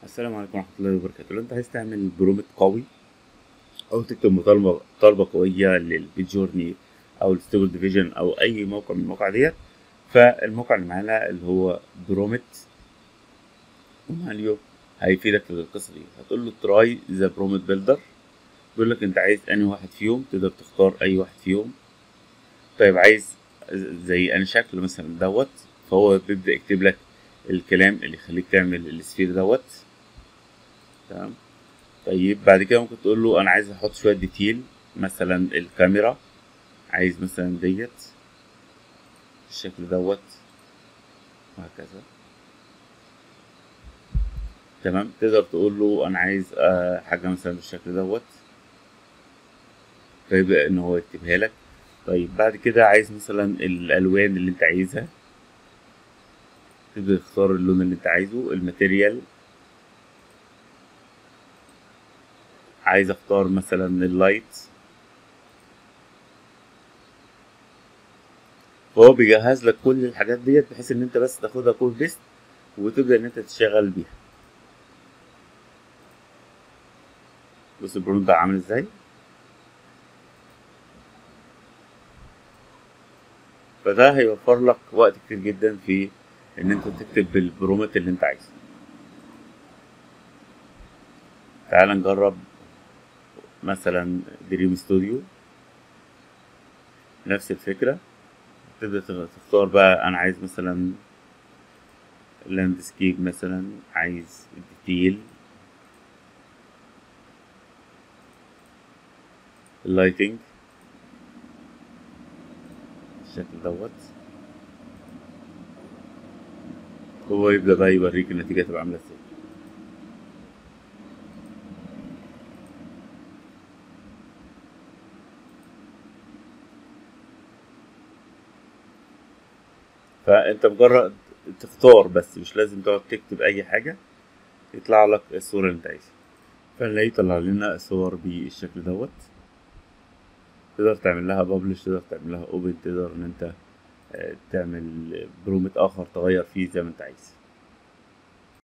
السلام عليكم ورحمة الله وبركاته لو انت عايز تعمل برومت قوي او تكتب مطالبة طلبة قوية للبيجورني او الستيبل ديفيجن او اي موقع من المواقع ديت فالموقع اللي معانا اللي هو برومت وماليو هيفيدك في القصة دي هتقول له تراي ذا برومت بيلدر بيقول لك انت عايز انهي واحد فيهم تقدر تختار اي واحد فيهم طيب عايز زي انا شكل مثلا دوت فهو بيبدأ يكتب لك الكلام اللي يخليك تعمل السفير دوت تمام طيب بعد كده ممكن تقول له انا عايز احط شويه ديتيل مثلا الكاميرا عايز مثلا ديت الشكل دوت وهكذا تمام تقدر تقول له انا عايز آه حاجه مثلا بالشكل دوت فيبدا ان هو يكتبها لك طيب بعد كده عايز مثلا الالوان اللي انت عايزها تبدا تختار اللون اللي انت عايزه الماتيريال عايز اختار مثلا اللايت فهو بيجهز لك كل الحاجات ديت بحيث ان انت بس تاخدها كول بيست وتبدا ان انت تشتغل بيها بص البرومت بقى عامل ازاي فده هيوفر لك وقت كتير جدا في ان انت تكتب بالبرومت اللي انت عايزه تعال نجرب مثلا دريم ستوديو نفس الفكرة تبدأ تختار بقى أنا عايز مثلا لاندسكيب مثلا عايز ديتيل اللايتنج الشكل دوت هو يبدأ بقى يوريك النتيجة تبقى عاملة ازاي فانت مجرد تختار بس مش لازم تقعد تكتب اي حاجه يطلع لك الصوره اللي انت عايزها فنلاقيه طلع لنا الصور بالشكل دوت تقدر تعمل لها ببلش تقدر تعمل لها اوبن تقدر ان انت تعمل برومت اخر تغير فيه زي ما انت عايز